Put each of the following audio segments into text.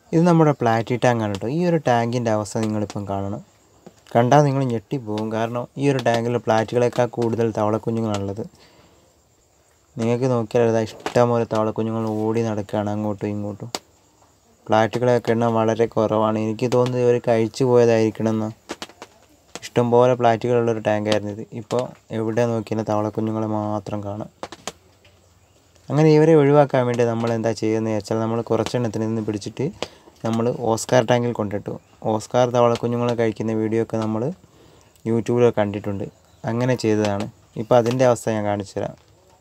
ഇത് നമ്മുടെ പ്ലാറ്റി ടാങ്കാണ് കേട്ടോ ഈ ഒരു ടാങ്കിൻ്റെ അവസ്ഥ നിങ്ങളിപ്പം കാണണം കണ്ടാൽ നിങ്ങൾ ഞെട്ടിപ്പോവും കാരണം ഈ ഒരു ടാങ്കിൽ പ്ലാറ്റുകളേക്കാൾ കൂടുതൽ തവളക്കുഞ്ഞുങ്ങളാണുള്ളത് നിങ്ങൾക്ക് നോക്കിയാൽ ഇതാ ഇഷ്ടംപോലെ തവളക്കുഞ്ഞുങ്ങൾ ഓടി നടക്കുകയാണ് അങ്ങോട്ടും ഇങ്ങോട്ടും പ്ലാറ്റുകളൊക്കെ എണ്ണം വളരെ കുറവാണ് എനിക്ക് തോന്നുന്നത് ഇവർ കഴിച്ചു പോയതായിരിക്കണമെന്ന് ഇഷ്ടംപോലെ പ്ലാറ്റുകളുള്ളൊരു ടാങ്കായിരുന്നു ഇത് ഇപ്പോൾ എവിടെ നോക്കിയാലും തവളക്കുഞ്ഞുങ്ങളെ മാത്രം കാണാം അങ്ങനെ ഇവരെ ഒഴിവാക്കാൻ വേണ്ടി നമ്മൾ എന്താ ചെയ്യുന്നത് വെച്ചാൽ നമ്മൾ കുറച്ചെണ്ണത്തിൽ നിന്ന് പിടിച്ചിട്ട് നമ്മൾ ഓസ്കാർ ടാങ്കിൽ കൊണ്ടിട്ടു ഓസ്കാർ തവളക്കുഞ്ഞുങ്ങളെ കഴിക്കുന്ന വീഡിയോ ഒക്കെ നമ്മൾ യൂട്യൂബിലൊക്കെ കണ്ടിട്ടുണ്ട് അങ്ങനെ ചെയ്തതാണ് ഇപ്പോൾ അതിൻ്റെ അവസ്ഥ ഞാൻ കാണിച്ചു തരാം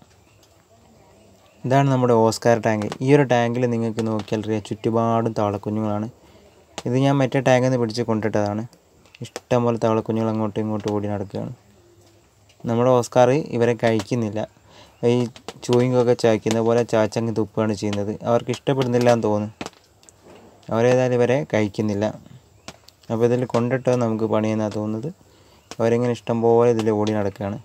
ഇതാണ് നമ്മുടെ ഓസ്കാർ ടാങ്ക് ഈ ഒരു ടാങ്കിൽ നിങ്ങൾക്ക് നോക്കിയാൽ അറിയാം ചുറ്റുപാടും തവളക്കുഞ്ഞുങ്ങളാണ് ഇത് ഞാൻ മറ്റേ ടാങ്കിൽ നിന്ന് പിടിച്ച് കൊണ്ടിട്ടതാണ് ഇഷ്ടംപോലെ തവളക്കുഞ്ഞുങ്ങൾ അങ്ങോട്ടും ഇങ്ങോട്ടും ഓടി നടക്കുകയാണ് നമ്മുടെ ഓസ്കാർ ഇവരെ കഴിക്കുന്നില്ല ഈ ചൂയിങ്ങൊക്കെ ചായ്ക്കുന്ന പോലെ ചാച്ചങ്ങ് തുപ്പുകയാണ് ചെയ്യുന്നത് അവർക്ക് ഇഷ്ടപ്പെടുന്നില്ല എന്ന് തോന്നുന്നു അവരേതായാലും ഇവരെ കഴിക്കുന്നില്ല അപ്പോൾ ഇതിൽ കൊണ്ടിട്ട് നമുക്ക് പണിയെന്നാണ് തോന്നുന്നത് അവരിങ്ങനെ ഇഷ്ടംപോലെ ഇതിൽ ഓടി നടക്കുകയാണ്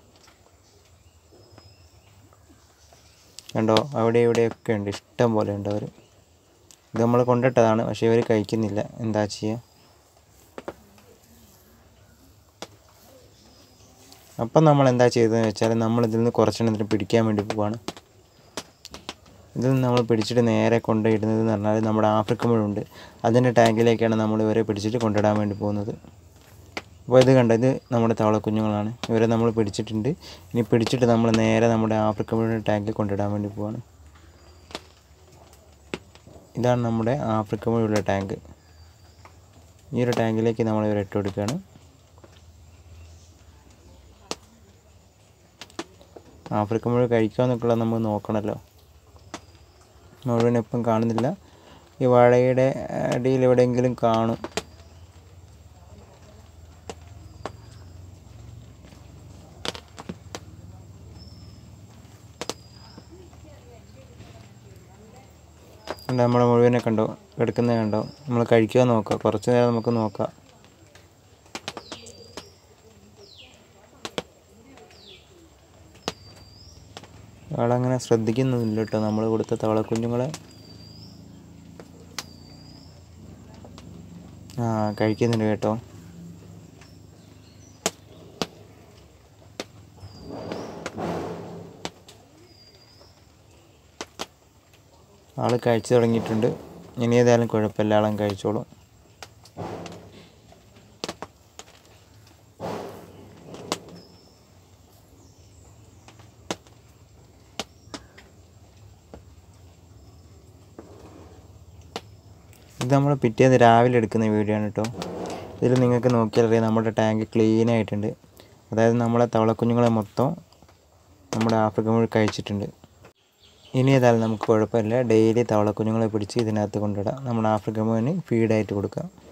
കണ്ടോ അവിടെ ഇവിടെയൊക്കെ ഉണ്ട് ഇഷ്ടം പോലെ ഉണ്ട് അവർ ഇത് നമ്മൾ കൊണ്ടിട്ടതാണ് പക്ഷേ ഇവർ കഴിക്കുന്നില്ല എന്താ ചെയ്യുക അപ്പം നമ്മൾ എന്താ ചെയ്തതെന്ന് വെച്ചാൽ നമ്മൾ ഇതിൽ നിന്ന് കുറച്ചെണ്ണത്തിന് പിടിക്കാൻ വേണ്ടി പോവാണ് ഇതിൽ നിന്ന് നമ്മൾ പിടിച്ചിട്ട് നേരെ കൊണ്ടുപോയിടുന്നത് എന്ന് പറഞ്ഞാൽ നമ്മുടെ ആഫ്രിക്ക മുഴുണ്ട് അതിൻ്റെ ടാങ്കിലേക്കാണ് നമ്മൾ ഇവരെ പിടിച്ചിട്ട് കൊണ്ടിടാൻ വേണ്ടി പോകുന്നത് അപ്പോൾ ഇത് കണ്ട ഇത് നമ്മുടെ തവളക്കുഞ്ഞുങ്ങളാണ് ഇവരെ നമ്മൾ പിടിച്ചിട്ടുണ്ട് ഇനി പിടിച്ചിട്ട് നമ്മൾ നേരെ നമ്മുടെ ആഫ്രിക്ക മുഴുവൻ ടാങ്കിൽ കൊണ്ടിടാൻ വേണ്ടി പോവാണ് ഇതാണ് നമ്മുടെ ആഫ്രിക്ക മുഴുവനുള്ള ടാങ്ക് ഈ ഒരു ടാങ്കിലേക്ക് നമ്മൾ ഇവരെ ഇട്ട് കൊടുക്കുകയാണ് ആഫ്രിക്ക മുഴുവൻ കഴിക്കാമെന്നൊക്കെയുള്ള നമ്മൾ നോക്കണമല്ലോ മുഴുവൻ ഇപ്പം കാണുന്നില്ല ഈ വാഴയുടെ അടിയിൽ എവിടെയെങ്കിലും കാണും കണ്ടോ നമ്മളെ മുഴുവനെ കണ്ടോ എടുക്കുന്നത് കണ്ടോ നമ്മൾ കഴിക്കുക നോക്കാം കുറച്ച് നേരം നമുക്ക് നോക്കാം ആളങ്ങനെ ശ്രദ്ധിക്കുന്നില്ല കേട്ടോ നമ്മൾ കൊടുത്ത തവളക്കുഞ്ഞുങ്ങളെ ആ കഴിക്കുന്നുണ്ട് കേട്ടോ ആൾ കഴിച്ചു തുടങ്ങിയിട്ടുണ്ട് ഇനി ഏതായാലും കുഴപ്പമില്ല ആളും കഴിച്ചോളും ഇത് നമ്മൾ പിറ്റേന്ന് രാവിലെ എടുക്കുന്ന വീഡിയോ ആണ് കേട്ടോ ഇതിൽ നിങ്ങൾക്ക് നോക്കിയാൽ അറിയാം നമ്മുടെ ടാങ്ക് ക്ലീൻ ആയിട്ടുണ്ട് അതായത് നമ്മളെ തവളക്കുഞ്ഞുങ്ങളെ മൊത്തം നമ്മുടെ ആഫ്രിക്ക മുഴുവൻ കഴിച്ചിട്ടുണ്ട് ഇനി ഏതായാലും നമുക്ക് കുഴപ്പമില്ല ഡെയിലി തവളക്കുഞ്ഞുങ്ങളെ പിടിച്ച് ഇതിനകത്ത് കൊണ്ടിടാം നമ്മുടെ ആഫ്രിക്ക മുഴുവന് ഫീഡായിട്ട് കൊടുക്കാം